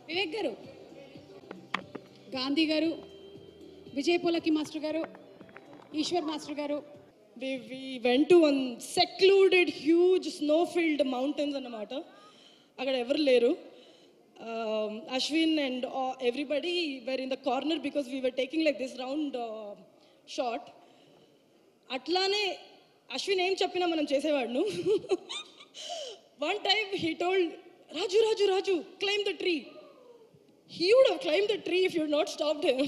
వివేక్ గారు గాంధీ గారు Vijay Polaki master garu Eshwar master garu we, we went to one secluded huge snow filled mountains అన్నమాట అక్కడ ఎవరు లేరు Ashwin and everybody were in the corner because we were taking like this round shot అట్లానే అశ్విన్ ఏం చెప్పినా మనం చేసేవాడు one time he told Raju Raju Raju climb the tree he would have climbed the tree if you had not stopped him.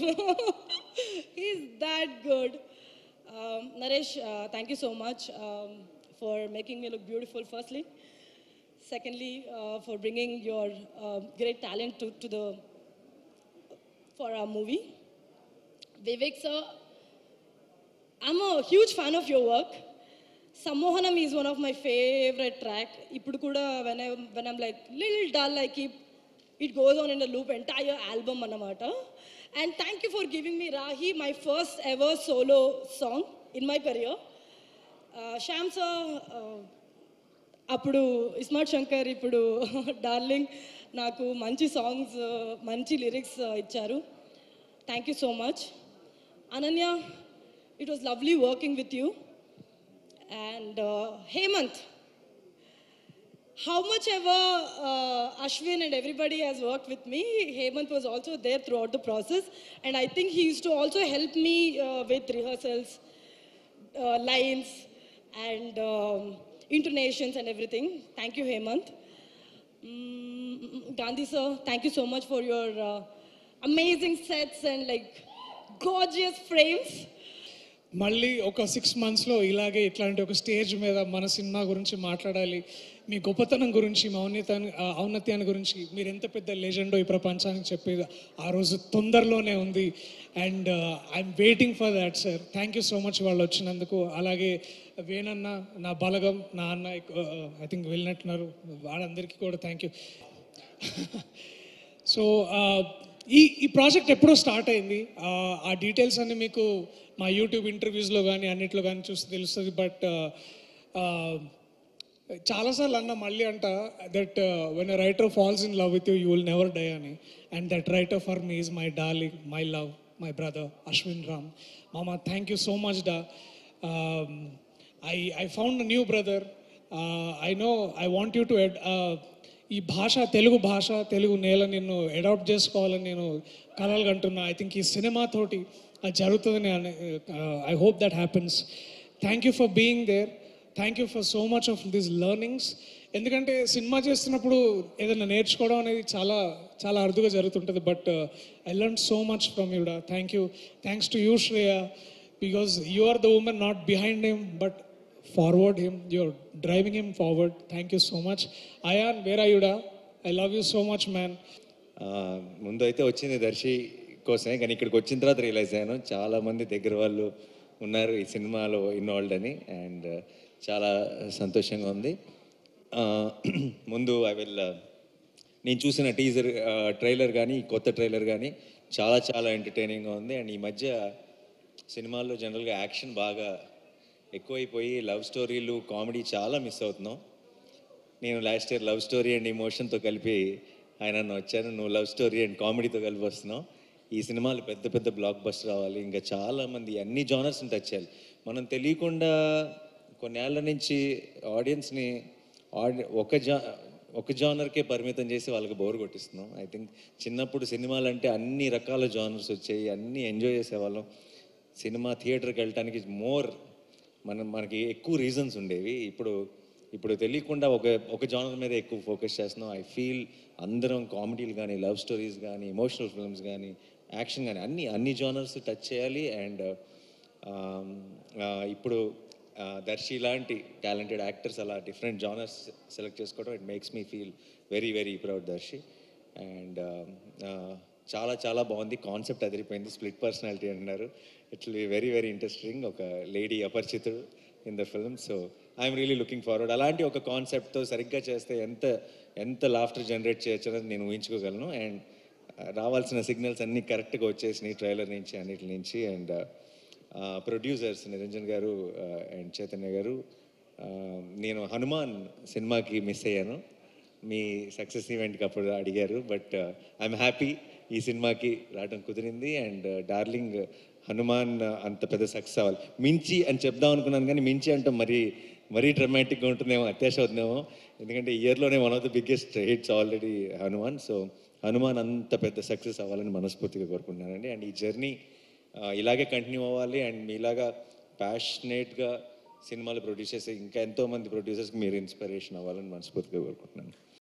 He's that good. Um, Naresh, uh, thank you so much um, for making me look beautiful, firstly. Secondly, uh, for bringing your uh, great talent to, to the for our movie. Vivek sir, I'm a huge fan of your work. Sammohanam is one of my favorite track. ఇప్పుడు కూడా when I when I'm like little dull, I keep it goes on in a loop entire album అన్నమాట. And thank you for giving me Rahi, my first ever solo song in my career. Uh, Sham sir, uh, అప్పుడు ఇస్మార్ట్ శంకర్ ఇప్పుడు darling నాకు మంచి songs మంచి lyrics ఇచ్చారు thank you so much Ananya it was lovely working with you and Hemanth how much ever uh, Ashwin and everybody has worked with me, Hemant was also there throughout the process. And I think he used to also help me uh, with rehearsals, uh, lines, and um, intonations and everything. Thank you, Hemant. Mm, Gandhi sir, thank you so much for your uh, amazing sets and like gorgeous frames. మళ్ళీ ఒక six మంత్స్లో ఇలాగే ఇట్లాంటి ఒక stage మీద మన cinema గురించి మాట్లాడాలి మీ గొప్పతనం గురించి మీ ఔన్నతాన్ని ఆ ఔన్నత్యాన్ని గురించి మీరు ఎంత పెద్ద లెజెండో ఈ ప్రపంచానికి చెప్పేది ఆ రోజు తొందరలోనే ఉంది and I'm waiting for that sir thank you so much వాళ్ళు వచ్చినందుకు అలాగే వేణన్న నా బలగం నా అన్న ఐ థింక్ వెళ్ళినట్టున్నారు వాళ్ళందరికీ కూడా థ్యాంక్ యూ సో ఈ ఈ ప్రాజెక్ట్ ఎప్పుడో స్టార్ట్ అయింది ఆ, ఆ డీటెయిల్స్ అన్ని మీకు మా యూట్యూబ్ ఇంటర్వ్యూస్లో కానీ అన్నిట్లో కానీ చూస్తే తెలుస్తుంది బట్ చాలాసార్లు అన్న మళ్ళీ అంట that when a writer falls in love with you you will never die అని and that writer for me is my darling my love my brother Ashwin Ram మామ థ్యాంక్ యూ సో మచ్ డా I I found new brother I know I want you to ఈ భాష తెలుగు భాష తెలుగు నేల నిన్ను adapt చేసుకోవాలని నేను కలలు కంటున్నా ఐ థింక్ ఈ సినిమాతోటి అది జరుగుతుందని I hope that happens thank you for being there thank you for so much of this learnings ఎందుకంటే సినిమా చేస్తున్నప్పుడు ఏదైనా నేర్చుకోవడం అనేది చాలా చాలా అరుదుగా జరుగుతుంటుంది but I learn so much from యూడా thank you thanks to you Shreya because you are the women not behind him but forward him your driving him forward thank you so much Ayan where యుడా I love you so much man ఆ, ముందు అయితే వచ్చింది దర్శి కోసమే కానీ ఇక్కడికి వచ్చిన తర్వాత రియలైజ్ అయ్యాను చాలా మంది దగ్గర వాళ్ళు ఉన్నారు ఈ సినిమాలో ఇన్వాల్వ్డ్ అని అండ్ చాలా సంతోషంగా ఉంది ఆ, ముందు ఐ విల్ నేను చూసిన టీజర్ ట్రైలర్ కానీ ఈ కొత్త ట్రైలర్ కానీ చాలా చాలా ఎంటర్టైనింగ్గా ఉంది అండ్ ఈ మధ్య సినిమాల్లో జనరల్గా యాక్షన్ బాగా ఎక్కువైపోయి లవ్ స్టోరీలు కామెడీ చాలా మిస్ అవుతున్నాం నేను last year love story and ఇమోషన్తో కలిపి ఆయన నన్ను వచ్చాను నువ్వు లవ్ స్టోరీ అండ్ కామెడీతో కలిపి వస్తున్నావు ఈ సినిమాలు పెద్ద పెద్ద బ్లాక్ బస్టర్ రావాలి ఇంకా చాలా మంది అన్ని జానర్స్ని టచ్ చేయాలి మనం తెలియకుండా కొన్నేళ్ల నుంచి ఆడియన్స్ని ఆడి ఒక జా ఒక జానర్కే పరిమితం చేసి వాళ్ళకి బోర్ కొట్టిస్తున్నాం ఐ థింక్ చిన్నప్పుడు సినిమాలు అంటే అన్ని రకాల జానర్స్ వచ్చాయి అన్నీ ఎంజాయ్ చేసేవాళ్ళం సినిమా థియేటర్కి వెళ్ళటానికి మోర్ మనం మనకి ఎక్కువ రీజన్స్ ఉండేవి ఇప్పుడు ఇప్పుడు తెలియకుండా ఒక ఒక జానర్ మీద ఎక్కువ ఫోకస్ చేస్తున్నాం ఐ ఫీల్ అందరం కామెడీలు కానీ లవ్ స్టోరీస్ కానీ ఎమోషనల్ ఫిల్మ్స్ కానీ యాక్షన్ కానీ అన్ని అన్ని జానర్స్ టచ్ చేయాలి అండ్ ఇప్పుడు ఆ, దర్శి లాంటి టాలెంటెడ్ యాక్టర్స్ అలా డిఫరెంట్ జానర్స్ సెలెక్ట్ చేసుకోవడం it makes me feel very very proud Darshi and చాలా చాలా బాగుంది కాన్సెప్ట్ అదిరిపోయింది స్ప్లిట్ పర్సనాలిటీ అన్నారు ఇట్స్ వెరీ వెరీ ఇంట్రెస్టింగ్ ఒక lady Aparichitudu in the film so I'm really looking forward అలాంటి ఒక కాన్సెప్ట్తో సరిగ్గా చేస్తే ఎంత ఎంత లాఫ్టర్ జనరేట్ చేయొచ్చు అనేది నేను ఊహించుకోగలను అండ్ రావాల్సిన సిగ్నల్స్ అన్నీ కరెక్ట్గా వచ్చేసినాయి ట్రైలర్ నుంచి అన్నిటి నుంచి అండ్ ప్రొడ్యూసర్స్ నిరంజన్ గారు అండ్ చైతన్య గారు ఆ, నేను హనుమాన్ సినిమాకి మిస్ అయ్యాను మీ సక్సెస్ ఈవెంట్కి అప్పుడు అడిగారు బట్ ఐఎమ్ హ్యాపీ ఈ సినిమాకి రావడం కుదిరింది అండ్ డార్లింగ్ హనుమాన్ అంత పెద్ద సక్సెస్ అవ్వాలి మించి అని చెప్దాం అనుకున్నాను కానీ మించి అంటే మరీ మరీ డ్రమాటిక్గా ఉంటుందేమో అత్యాశ అవుతుందేమో ఎందుకంటే ఇయర్లోనే one of the biggest hits already Hanuman so Hanuman అంత పెద్ద సక్సెస్ అవ్వాలని మనస్ఫూర్తిగా కోరుకుంటున్నానండి అండ్ ఈ జర్నీ ఇలాగే కంటిన్యూ అవ్వాలి అండ్ మీలాగా ప్యాషనేట్గా సినిమాలు ప్రొడ్యూస్ చేసే ఇంకా ఎంతోమంది ప్రొడ్యూసర్స్కి మీరు ఇన్స్పిరేషన్ అవ్వాలని మనస్ఫూర్తిగా కోరుకుంటున్నాను